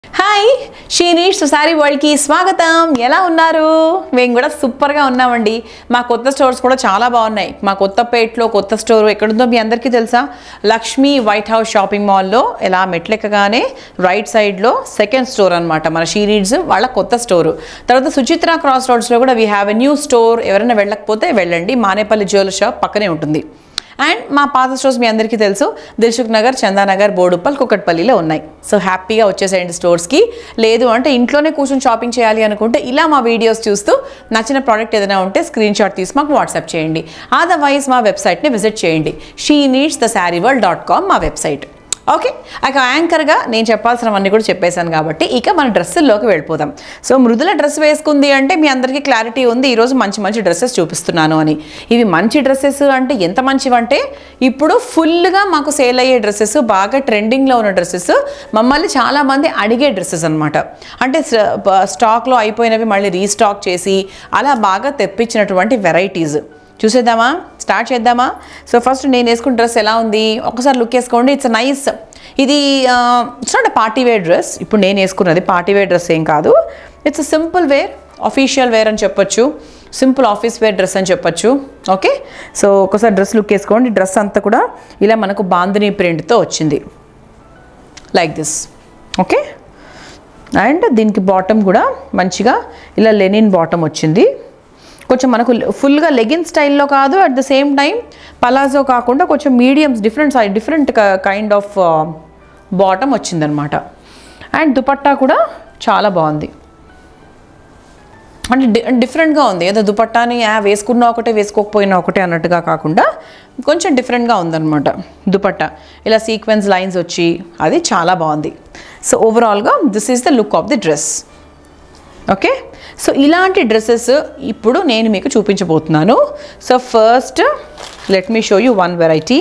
hi she needs saree వరల్డ్కి స్వాగతం ఎలా ఉన్నారు మేము కూడా సూపర్గా ఉన్నామండి మా కొత్త స్టోర్స్ కూడా చాలా బాగున్నాయి మా కొత్తపేటలో కొత్త స్టోర్ ఎక్కడుందో మీ అందరికీ తెలుసా లక్ష్మీ వైట్ హౌస్ షాపింగ్ మాల్లో ఎలా మెట్లెక్కగానే రైట్ సైడ్లో సెకండ్ స్టోర్ అనమాట మన షీ నీడ్స్ వాళ్ళ కొత్త స్టోరు తర్వాత సుచిత్ర క్రాస్ రోడ్స్లో కూడా we have a new store ఎవరైనా వెళ్ళకపోతే వెళ్ళండి మానేపల్లి జ్యువెలర్ షాప్ పక్కనే ఉంటుంది అండ్ మా పాత స్టోర్స్ మీ అందరికీ తెలుసు దిల్సుఖ్ నగర్ చందానగర్ బోడుప్పల్ కుక్కట్పల్లిలో ఉన్నాయి సో హ్యాపీగా వచ్చేసేయండి స్టోర్స్కి లేదు అంటే ఇంట్లోనే కూర్చొని షాపింగ్ చేయాలి అనుకుంటే ఇలా మా వీడియోస్ చూస్తూ నచ్చిన ప్రోడక్ట్ ఏదైనా ఉంటే స్క్రీన్ షాట్ తీసి మాకు వాట్సాప్ చేయండి అదర్వైజ్ మా వెబ్సైట్ని విజిట్ చేయండి she needs the saree world dot com మా వెబ్సైట్ ఓకే ఇక యాంకర్గా నేను చెప్పాల్సినవన్నీ కూడా చెప్పేశాను కాబట్టి ఇక మన డ్రెస్సుల్లోకి వెళ్ళిపోదాం సో మృదుల డ్రెస్ వేసుకుంది అంటే మీ అందరికీ క్లారిటీ ఉంది ఈరోజు మంచి మంచి డ్రెస్సెస్ చూపిస్తున్నాను అని ఇవి మంచి డ్రెస్సెస్ అంటే ఎంత మంచివంటే ఇప్పుడు ఫుల్గా మాకు సేల్ అయ్యే డ్రెస్సెస్ బాగా ట్రెండింగ్లో ఉన్న డ్రెస్సెస్ మమ్మల్ని చాలామంది అడిగే డ్రెస్సెస్ అనమాట అంటే స- ప- స్టాక్లో అయిపోయినవి మళ్ళీ రీస్టాక్ చేసి అలా బాగా తెప్పించినటువంటి వెరైటీస్ చూసేద్దామా స్టార్ట్ చేద్దామా సో ఫస్ట్ నేను వేసుకున్న డ్రెస్ ఎలా ఉంది ఒకసారి లుక్ వేసుకోండి ఇట్స్ నైస్ ఇది it's not party wear dress ఇప్పుడు నేను వేసుకున్నది పార్టీ వేర్ డ్రెస్ ఏం కాదు it's simple wear official wear అని చెప్పొచ్చు సింపుల్ ఆఫీస్ వేర్ డ్రెస్ అని చెప్పొచ్చు ఓకే సో ఒకసారి డ్రెస్ లుక్ వేసుకోండి డ్రెస్ అంతా కూడా ఇలా మనకు బాందిని ప్రింట్తో వచ్చింది లైక్ దిస్ ఓకే అండ్ దీనికి బాటమ్ కూడా మంచిగా ఇలా లెనిన్ బాటమ్ వచ్చింది కొంచెం మనకు ఫుల్గా లెగిన్ స్టైల్లో కాదు at the same time palazzo కాకుండా కొంచెం mediums different side different kind of bottom వచ్చిందనమాట అండ్ దుపట్టా కూడా చాలా బాగుంది అంటే డి డిఫరెంట్గా ఉంది ఏదో దుపట్టాని ఆ, వేసుకున్నా ఒకటే వేసుకోకపోయినా ఒకటే అన్నట్టుగా కాకుండా కొంచెం డిఫరెంట్గా ఉందన్నమాట దుపట్టా ఇలా సీక్వెన్స్ లైన్స్ వచ్చి అది చాలా బాగుంది సో ఓవరాల్గా this is the look of the dress okay so ఇలాంటి డ్రెస్సెస్ ఇప్పుడు నేను మీకు చూపించబోతున్నాను so first let me show you one variety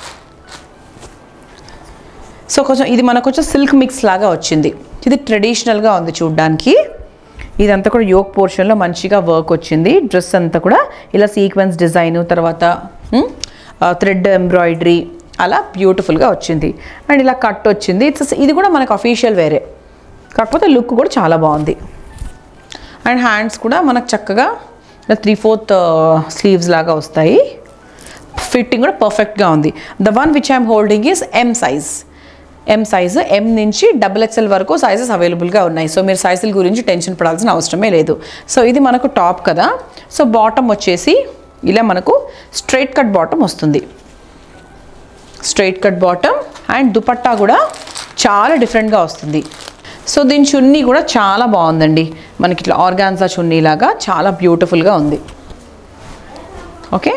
so కొంచెం ఇది మనకు కొంచెం సిల్క్ మిక్స్ లాగా వచ్చింది ఇది ట్రెడిషనల్గా ఉంది చూడ్డానికి ఇదంతా కూడా యోక్ పోర్షన్లో మంచిగా వర్క్ వచ్చింది డ్రెస్ అంతా కూడా ఇలా సీక్వెన్స్ డిజైన్ తర్వాత థ్రెడ్ ఎంబ్రాయిడరీ అలా బ్యూటిఫుల్గా వచ్చింది అండ్ ఇలా కట్ వచ్చింది ఇట్స్ ఇది కూడా మనకు అఫీషియల్ వేరే కాకపోతే లుక్ కూడా చాలా బాగుంది అండ్ హ్యాండ్స్ కూడా మనకు చక్కగా ఇలా త్రీ ఫోర్త్ స్లీవ్స్ లాగా వస్తాయి ఫిట్టింగ్ కూడా పర్ఫెక్ట్గా ఉంది the one which I'm holding is M size M size M నుంచి డబుల్ ఎక్స్ఎల్ వరకు సైజెస్ అవైలబుల్గా ఉన్నాయి సో మీరు సైజుల గురించి టెన్షన్ పడాల్సిన అవసరమే లేదు సో ఇది మనకు టాప్ కదా సో బాటమ్ వచ్చేసి ఇలా మనకు స్ట్రైట్ కట్ బాటమ్ వస్తుంది straight cut bottom and dupatta కూడా చాలా డిఫరెంట్గా వస్తుంది సో దీని చున్నీ కూడా చాలా బాగుందండి మనకి ఇట్లా ఆర్గాన్జా చున్నీ లాగా చాలా బ్యూటిఫుల్గా ఉంది ఓకే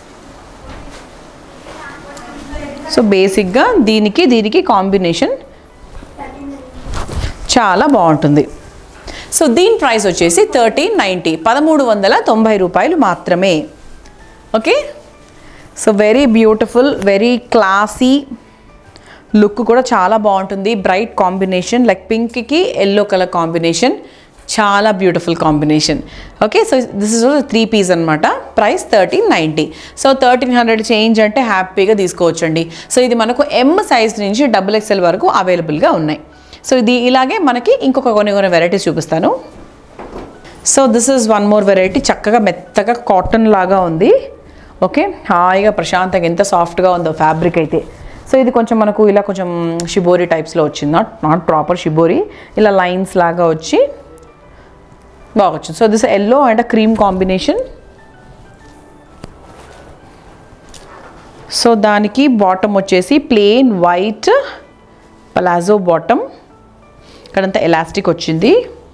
సో బేసిక్గా దీనికి దీనికి కాంబినేషన్ చాలా బాగుంటుంది సో దీని ప్రైస్ వచ్చేసి థర్టీన్ నైంటీ పదమూడు వందల తొంభై రూపాయలు మాత్రమే okay so very beautiful very classy look కూడా చాలా బాగుంటుంది బ్రైట్ కాంబినేషన్ లైక్ పింక్కి ఎల్లో కలర్ కాంబినేషన్ చాలా beautiful combination okay so this is three piece అనమాట price thirteen ninety so thirteen hundred change అంటే హ్యాపీగా తీసుకోవచ్చండి సో ఇది మనకు ఎం సైజ్ నుంచి డబుల్ ఎక్స్ఎల్ వరకు అవైలబుల్గా ఉన్నాయి సో ఇది ఇలాగే మనకి ఇంకొక కొన్ని కొన్ని వెరైటీస్ చూపిస్తాను so this is one more variety చక్కగా మెత్తగా కాటన్ లాగా ఉంది ఓకే హాయిగా ప్రశాంతంగా ఎంత సాఫ్ట్గా ఉందో ఫ్యాబ్రిక్ అయితే సో ఇది కొంచెం మనకు ఇలా కొంచెం షిబోరి టైప్స్లో వచ్చింది నాట్ నాట్ ప్రాపర్ షిబోరి ఇలా లైన్స్ లాగా వచ్చి బాగా వచ్చింది so this yellow and cream combination so దానికి బాటమ్ వచ్చేసి ప్లెయిన్ వైట్ పలాజో బాటమ్ ఇక్కడంతా ఎలాస్టిక్ వచ్చింది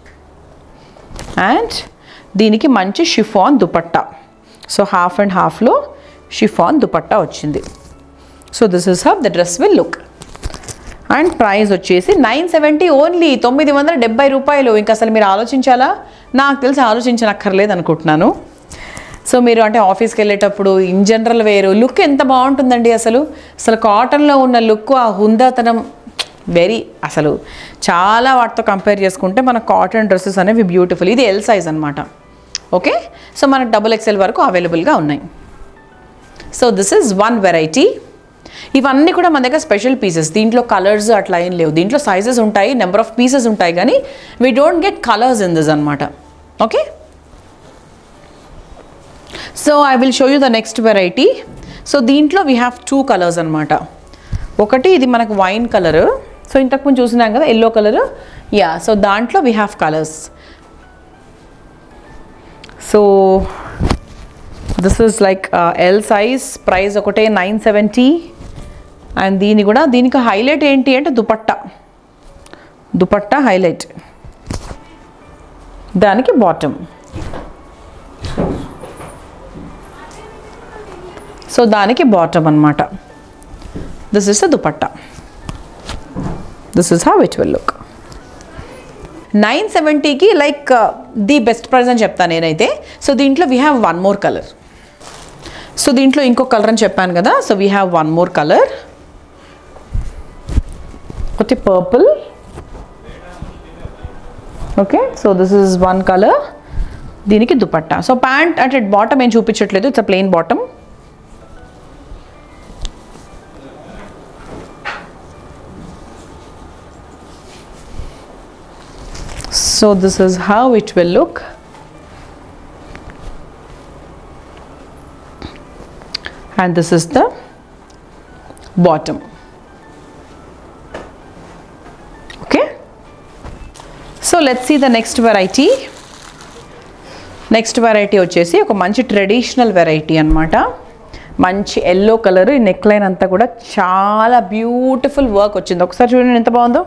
అండ్ దీనికి మంచి chiffon dupatta so half and హాఫ్లో షిఫాన్ దుపట్టా వచ్చింది so this is how the dress will look and price వచ్చేసి నైన్ సెవెంటీ ఓన్లీ తొమ్మిది వందల డెబ్బై రూపాయలు ఇంకా అసలు మీరు ఆలోచించాలా నాకు తెలిసి ఆలోచించనక్కర్లేదు అనుకుంటున్నాను సో మీరు అంటే ఆఫీస్కి వెళ్ళేటప్పుడు ఇన్ జనరల్ వేరు లుక్ ఎంత బాగుంటుందండి అసలు అసలు కాటన్లో ఉన్న లుక్ ఆ హుందాతనం వెరీ అసలు చాలా వాటితో కంపేర్ చేసుకుంటే మన కాటన్ డ్రెస్సెస్ అనేవి బ్యూటిఫుల్ ఇది ఎల్ సైజ్ అనమాట ఓకే సో మనకు డబుల్ ఎక్స్ఎల్ వరకు అవైలబుల్గా ఉన్నాయి so this is one variety ఇవన్నీ కూడా మన దగ్గర స్పెషల్ పీసెస్ దీంట్లో కలర్స్ అట్లా ఏం లేవు దీంట్లో సైజెస్ ఉంటాయి నెంబర్ ఆఫ్ పీసెస్ ఉంటాయి కానీ we don't get colours in this అనమాట okay so I will show you the next variety so దీంట్లో వీ హ్యావ్ టూ కలర్స్ అనమాట ఒకటి ఇది మనకు వైన్ కలర్ సో ఇంతకుముందు చూసినాం కదా ఎల్లో కలర్ యా సో దాంట్లో we have colours so this is like L size price ఒకటే నైన్ సెవెంటీ అండ్ దీని కూడా దీనికి హైలైట్ ఏంటి అంటే దుపట్టా దుపట్టా హైలైట్ దానికి బాటమ్ సో దానికి బాటమ్ అనమాట this is the dupatta this is how it will look nine సెవెంటీకి లైక్ ది బెస్ట్ ప్రైస్ అని చెప్తాను నేనైతే సో దీంట్లో we have one more colour so దీంట్లో ఇంకో కలర్ అని చెప్పాను కదా so we have one more colour ఒకటి purple okay so this is one colour దీనికి దుపట్టా సో ప్యాంట్ అంటే బాటమ్ ఏం చూపించట్లేదు it's a plain bottom so this is how it will look and this is the bottom okay so let's see the next variety next variety వచ్చేసి ఒక మంచి traditional variety అనమాట మంచి yellow colour ఈ neck line అంతా కూడా చాలా beautiful work వచ్చింది ఒకసారి చూడండి ఎంత బాగుందో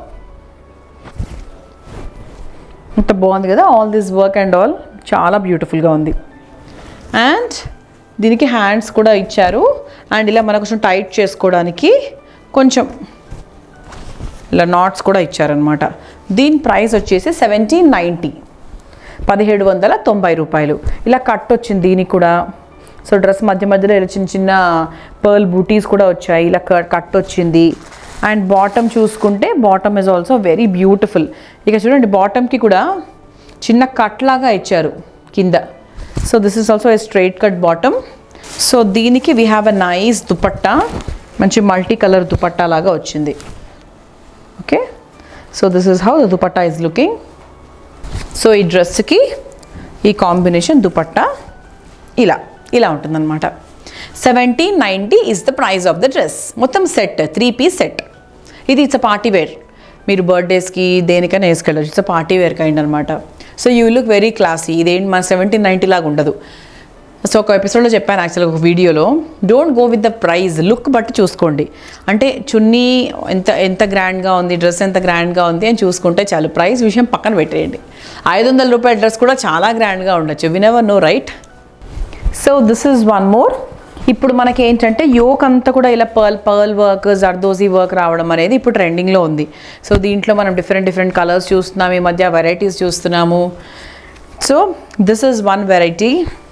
ఎంత బాగుంది కదా all this work and all చాలా బ్యూటిఫుల్గా ఉంది అండ్ దీనికి హ్యాండ్స్ కూడా ఇచ్చారు అండ్ ఇలా మనకు కొంచెం టైట్ చేసుకోవడానికి కొంచెం ఇలా నాట్స్ కూడా ఇచ్చారనమాట దీని ప్రైస్ వచ్చేసి సెవెంటీన్ నైంటీ పదిహేడు వందల తొంభై రూపాయలు ఇలా కట్ వచ్చింది దీనికి కూడా సో డ్రెస్ మధ్య మధ్యలో ఇలా చిన్న చిన్న పర్ల్ బూటీస్ కూడా వచ్చాయి ఇలా క- కట్ వచ్చింది అండ్ బాటమ్ చూసుకుంటే bottom is also very beautiful ఇక చూడండి బాటమ్కి కూడా చిన్న కట్ లాగా ఇచ్చారు కింద so this is also a straight cut bottom so దీనికి we have a nice dupatta మంచి మల్టీ కలర్ దుపట్టా లాగా వచ్చింది okay so this is how the dupatta is looking so ఈ డ్రెస్కి ఈ కాంబినేషన్ దుపట్టా ఇలా ఇలా ఉంటుందన్నమాట seventeen ninety is the price of the dress మొత్తం సెట్ త్రీ పీస్ సెట్ ఇది ఇట్స్ పార్టీ వేర్ మీరు బర్త్డేస్కి దేనికైనా వేసుకెళ్ళచ్చు ఇట్స్ పార్టీ వేర్ కైండ్ అనమాట so you look very classy ఇదేంటి మన సెవెంటీన్ నైంటీ లాగా ఉండదు సో ఒక ఎపిసోడ్లో చెప్పాను యాక్చువల్గా ఒక వీడియోలో don't go with the price look బట్టి చూసుకోండి అంటే చున్నీ ఎంత ఎంత గ్రాండ్గా ఉంది డ్రెస్ ఎంత గ్రాండ్గా ఉంది అని చూసుకుంటే చాలు ప్రైస్ విషయం పక్కన పెట్టేయండి ఐదు వందల రూపాయల డ్రెస్ కూడా చాలా గ్రాండ్గా ఉండొచ్చు whenever no right so this is one more ఇప్పుడు మనకి ఏంటంటే యోక్ అంతా కూడా ఇలా pearl pearl work zardozi work రావడం అనేది ఇప్పుడు ట్రెండింగ్లో ఉంది సో దీంట్లో మనం డిఫరెంట్ డిఫరెంట్ కలర్స్ చూస్తున్నాం ఈ మధ్య వెరైటీస్ చూస్తున్నాము so this is one variety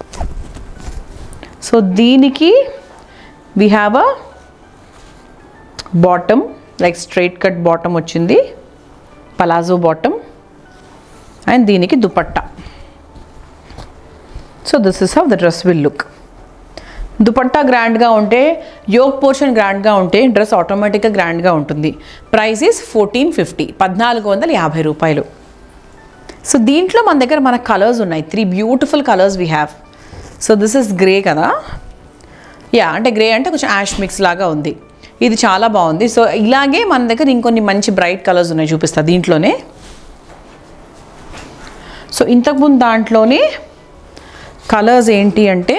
so దీనికి we have a bottom like straight cut bottom వచ్చింది పలాజో బాటమ్ అండ్ దీనికి dupatta so this is how the dress will look dupatta గ్రాండ్గా ఉంటే యోగ్ పోర్షన్ గ్రాండ్గా ఉంటే డ్రెస్ ఆటోమేటిక్గా గ్రాండ్గా ఉంటుంది ప్రైస్ ఈస్ ఫోర్టీన్ ఫిఫ్టీ పద్నాలుగు వందల యాభై రూపాయలు సో దీంట్లో మన దగ్గర మన కలర్స్ ఉన్నాయి three beautiful colours we have so this is grey కదా యా అంటే గ్రే అంటే కొంచెం యాష్ మిక్స్ లాగా ఉంది ఇది చాలా బాగుంది సో ఇలాగే మన దగ్గర ఇంకొన్ని మంచి బ్రైట్ కలర్స్ ఉన్నాయి చూపిస్తా దీంట్లోనే సో ఇంతకుముందు దాంట్లోనే కలర్స్ ఏంటి అంటే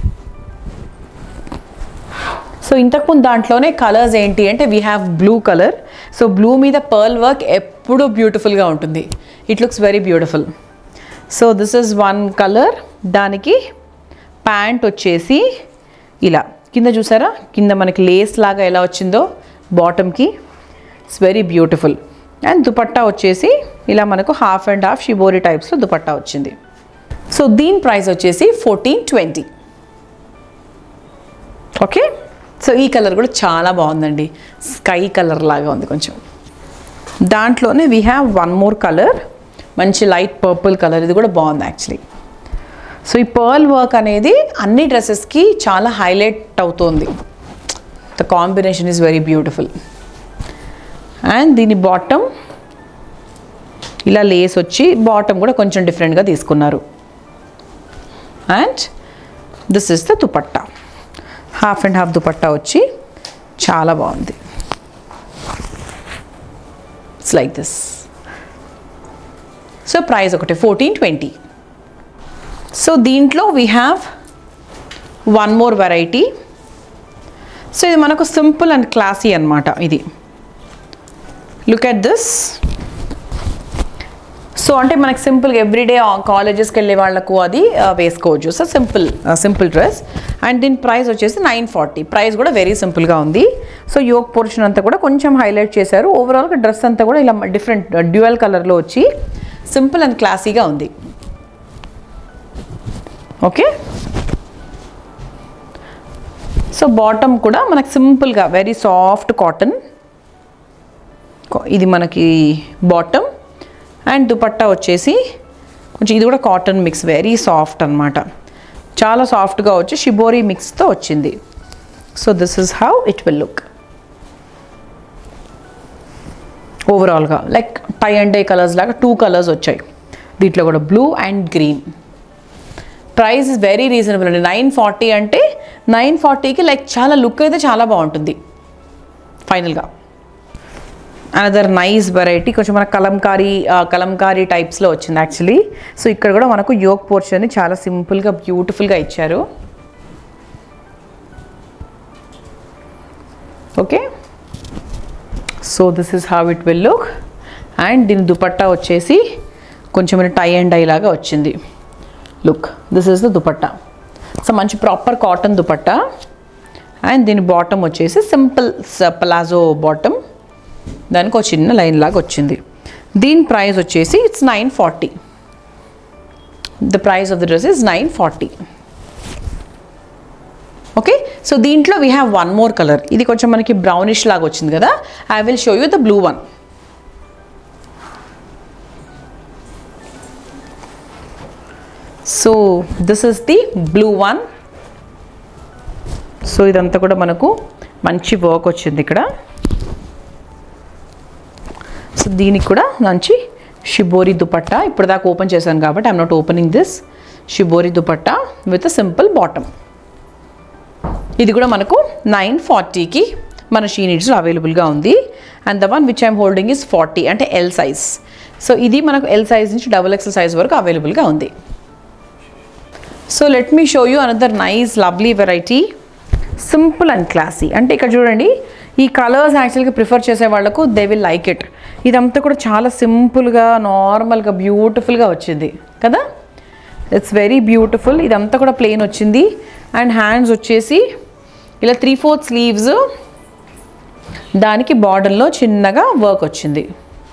సో ఇంతకుముందు దాంట్లోనే కలర్స్ ఏంటి అంటే we have blue colour so blue మీద పర్ల్ వర్క్ ఎప్పుడూ బ్యూటిఫుల్గా ఉంటుంది it looks very beautiful so this is one colour దానికి ప్యాంట్ వచ్చేసి ఇలా కింద చూసారా కింద మనకి లేస్ లాగా ఎలా వచ్చిందో బాటమ్కి it's very beautiful and dupatta వచ్చేసి ఇలా మనకు హాఫ్ అండ్ హాఫ్ షిబోరి టైప్స్లో దుపట్టా వచ్చింది సో దీని ప్రైస్ వచ్చేసి ఫోర్టీన్ ట్వంటీ ఓకే సో ఈ కలర్ కూడా చాలా బాగుందండి స్కై కలర్ లాగా ఉంది కొంచెం దాంట్లోనే we have one more colour మంచి లైట్ పర్పుల్ కలర్ ఇది కూడా బాగుంది యాక్చువల్లీ సో ఈ పర్ల్ వర్క్ అనేది అన్ని డ్రెస్సెస్కి చాలా హైలైట్ అవుతుంది the combination is very beautiful and దీని బాటమ్ ఇలా లేస్ వచ్చి బాటమ్ కూడా కొంచెం డిఫరెంట్గా తీసుకున్నారు and this is the dupatta half and half dupatta వచ్చి చాలా బాగుంది it's like this so price ఒకటి ఫోర్టీన్ ట్వంటీ సో దీంట్లో we have one more variety so ఇది మనకు సింపుల్ అండ్ క్లాసీ అనమాట ఇది లుక్ ఎట్ దిస్ సో అంటే మనకి సింపుల్గా ఎవ్రీడే కాలేజెస్కి వెళ్ళే వాళ్ళకు అది ఆ, వేసుకోవచ్చు so simple simple dress and దీని ప్రైస్ వచ్చేసి నైన్ ఫార్టీ ప్రైస్ కూడా వెరీ సింపుల్గా ఉంది సో యోక్ పోర్షన్ అంతా కూడా కొంచెం హైలైట్ చేశారు ఓవరాల్గా డ్రెస్ అంతా కూడా ఇలా డిఫరెంట్ డ్యూయల్ కలర్లో వచ్చి సింపుల్ అండ్ క్లాసీగా ఉంది ఓకే సో బాటమ్ కూడా మనకు సింపుల్గా వెరీ సాఫ్ట్ కాటన్ ఇది మనకి బాటమ్ అండ్ దుపట్టా వచ్చేసి కొంచెం ఇది కూడా కాటన్ మిక్స్ వెరీ సాఫ్ట్ అనమాట చాలా సాఫ్ట్గా వచ్చి షిబోరీ మిక్స్తో వచ్చింది so this is how it will look ఓవరాల్గా like tie and dye colours లాగా టూ కలర్స్ వచ్చాయి దీంట్లో కూడా blue and green price is very reasonable అండి నైన్ ఫార్టీ అంటే నైన్ ఫార్టీకి లైక్ చాలా లుక్ అయితే చాలా బాగుంటుంది ఫైనల్గా అనదర్ నైస్ వెరైటీ కొంచెం మన కలంకారీ ఆ, కలంకారీ టైప్స్లో వచ్చింది యాక్చువల్లీ సో ఇక్కడ కూడా మనకు యోగ్ పోర్షన్ చాలా సింపుల్గా బ్యూటిఫుల్గా ఇచ్చారు okay so this is how it will look and దీని దుపట్టా వచ్చేసి కొంచెం టై అండ్ డై లాగా వచ్చింది look this is the dupatta so మంచి ప్రాపర్ కాటన్ దుపట్టా అండ్ దీని బాటమ్ వచ్చేసి సింపుల్ ప్లాజో బాటమ్ దానికి ఒక చిన్న లైన్ లాగా వచ్చింది దీని ప్రైస్ వచ్చేసి it's nine forty the price of the dress is nine forty okay so దీంట్లో we have one more colour ఇది కొంచెం మనకి బ్రౌనిష్ లాగా వచ్చింది కదా I will show you the blue one so this is the blue one so ఇదంతా కూడా మనకు మంచి వర్క్ వచ్చింది ఇక్కడ సో దీనికి కూడా మంచి షిబోరి దుపట్టా ఇప్పుడు దాకా ఓపెన్ చేశాను కాబట్టి I'm not opening this shibori dupatta with simple bottom ఇది కూడా మనకు నైన్ ఫార్టీకి మన షీ నీడ్స్లో అవైలబుల్గా ఉంది and the one which I'm holding is forty అంటే ఎల్ సైజ్ సో ఇది మనకు ఎల్ సైజ్ నుంచి డబుల్ ఎక్సెల్ సైజ్ వరకు అవైలబుల్గా ఉంది so let me show you another nice lovely variety simple and classy అంటే ఇక్కడ చూడండి ఈ కలర్స్ యాక్చువల్గా ప్రిఫర్ చేసే వాళ్ళకు దే విల్ లైక్ ఇట్ ఇదంతా కూడా చాలా సింపుల్గా నార్మల్గా బ్యూటిఫుల్గా వచ్చింది కదా ఇట్స్ వెరీ బ్యూటిఫుల్ ఇదంతా కూడా ప్లెయిన్ వచ్చింది అండ్ హ్యాండ్స్ వచ్చేసి ఇలా త్రీ ఫోర్త్ స్లీవ్స్ దానికి బార్డర్లో చిన్నగా వర్క్ వచ్చింది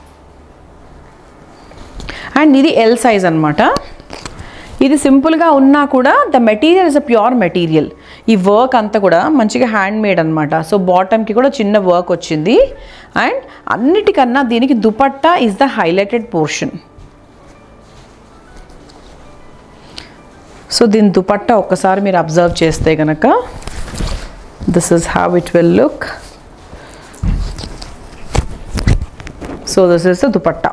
అండ్ ఇది ఎల్ సైజ్ అనమాట ఇది సింపుల్గా ఉన్నా కూడా the material is a pure material ఈ వర్క్ అంతా కూడా మంచిగా హ్యాండ్ మేడ్ అనమాట సో బాటమ్కి కూడా చిన్న వర్క్ వచ్చింది అండ్ అన్నిటికన్నా దీనికి dupatta is the highlighted portion so దీని దుపట్టా ఒక్కసారి మీరు అబ్జర్వ్ చేస్తే కనుక this is have it will look so this is the dupatta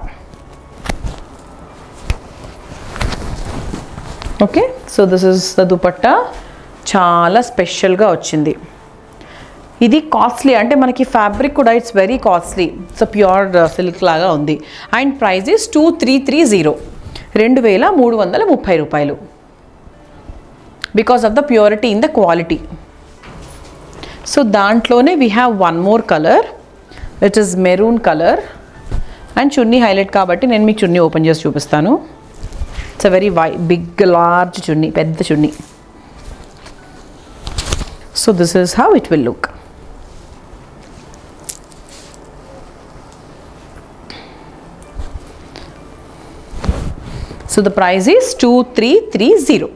okay so this is the dupatta చాలా స్పెషల్గా వచ్చింది ఇది కాస్ట్లీ అంటే మనకి ఫ్యాబ్రిక్ కూడా it's very costly so pure silk లాగా ఉంది and price is two three three zero రెండు వేల మూడు వందల ముప్పై రూపాయలు because of the purity in the quality so దాంట్లోనే we have one more colour which is maroon colour and chunni highlight కాబట్టి నేను మీకు చున్నీ ఓపెన్ చేసి చూపిస్తాను it's a very why big large chunni పెద్ద chunni so this is how it will look so the price is two three three zero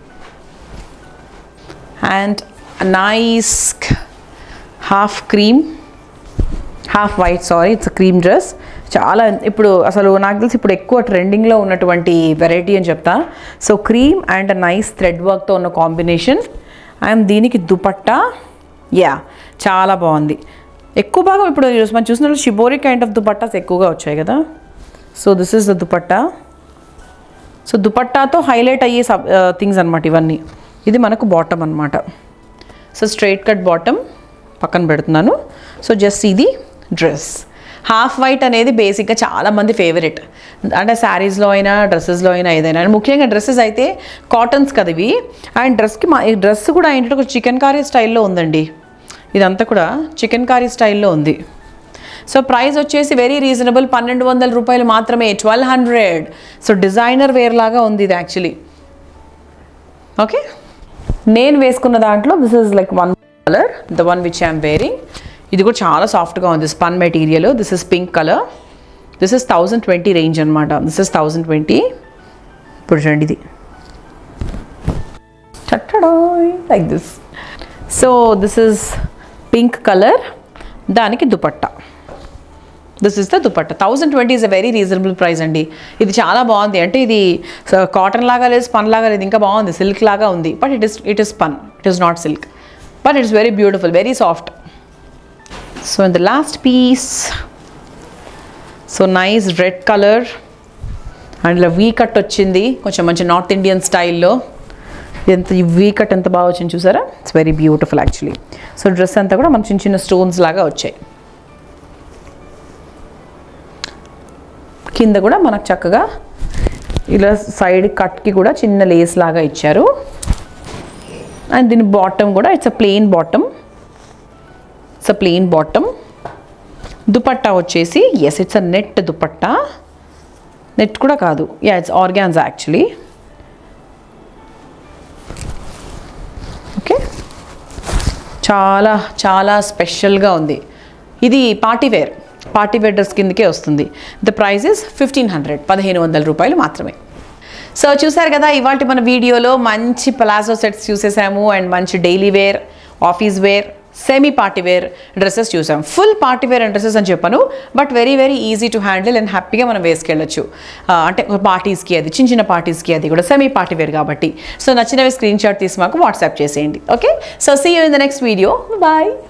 and nice half cream half white sorry it's cream dress చాలా ఇప్పుడు అసలు నాకు తెలిసి ఇప్పుడు ఎక్కువ ట్రెండింగ్లో ఉన్నటువంటి వెరైటీ అని చెప్తా so cream and nice thread వర్క్తో ఉన్న కాంబినేషన్ అండ్ దీనికి దుపట్టా యా చాలా బాగుంది ఎక్కువ భాగం ఇప్పుడు మనం చూసినట్లు షిబోరి కైండ్ ఆఫ్ దుపట్టాస్ ఎక్కువగా వచ్చాయి కదా so this is the dupatta so దుపట్టాతో హైలైట్ అయ్యే సబ్ థింగ్స్ అనమాట ఇవన్నీ ఇది మనకు బాటమ్ అనమాట సో స్ట్రైట్ కట్ బాటమ్ పక్కన పెడుతున్నాను సో జస్ట్ ఇది డ్రెస్ హాఫ్ వైట్ అనేది బేసిక్గా చాలామంది ఫేవరెట్ అంటే శారీస్లో అయినా డ్రెస్సెస్లో అయినా ఏదైనా అండ్ ముఖ్యంగా డ్రెస్సెస్ అయితే కాటన్స్ కదా ఇవి అండ్ డ్రెస్కి మా ఈ డ్రెస్ కూడా ఏంటంటే ఒక చికెన్ కారీ స్టైల్లో ఉందండి ఇదంతా కూడా చికెన్ కారీ స్టైల్లో ఉంది సో ప్రైస్ వచ్చేసి వెరీ రీజనబుల్ పన్నెండు వందల రూపాయలు మాత్రమే twelve hundred so designer wear లాగా ఉంది ఇది యాక్చువల్లీ ఓకే నేను వేసుకున్న దాంట్లో this is like one colour the one which I'm wearing ఇది కూడా చాలా సాఫ్ట్గా ఉంది spun material this is pink colour this is thousand twenty range అనమాట దిస్ ఇస్ థౌజండ్ ట్వంటీ ఇప్పుడు చూడండి ఇది like this so this is pink colour దానికి dupatta this is the dupatta thousand twenty is a very reasonable price అండి ఇది చాలా బాగుంది అంటే ఇది కాటన్ లాగా లేదు స్పన్ లాగా లేదు ఇంకా బాగుంది సిల్క్ లాగా ఉంది but it is it is spun it is not silk but it's very beautiful very soft so in the last piece so nice red colour and ఇలా వీ కట్ వచ్చింది కొంచెం మంచి నార్త్ ఇండియన్ స్టైల్లో ఎంత we cut ఎంత బాగా వచ్చింది చూసారా it's very beautiful actually so dress అంతా కూడా మన చిన్న చిన్న స్టోన్స్ లాగా వచ్చాయి కింద కూడా మనకు చక్కగా ఇలా సైడ్ కట్కి కూడా చిన్న లేస్ లాగా ఇచ్చారు అండ్ దీని బాటమ్ కూడా it's a plain bottom it's a plain bottom dupatta వచ్చేసి yes it's a net dupatta net కూడా కాదు yeah it's organza actually okay చాలా చాలా స్పెషల్గా ఉంది ఇది party wear party wear dress కిందకే వస్తుంది the price is fifteen hundred పదిహేను వందల రూపాయలు మాత్రమే సో చూసారు కదా ఇవాళ మన వీడియోలో మంచి పలాజో సెట్స్ చూసేసాము అండ్ మంచి daily wear office wear semi party wear dresses చూసాం full party wear and dresses అని చెప్పాను but very very easy to handle and హ్యాపీగా మనం వేసుకెళ్ళచ్చు ఆ, అంటే పార్టీస్కి అది చిన్న చిన్న పార్టీస్కి అది కూడా సెమీ పార్టీ వేర్ కాబట్టి సో నచ్చినవి స్క్రీన్ షాట్ తీసి మాకు వాట్సాప్ చేసేయండి okay so see you in the next video bye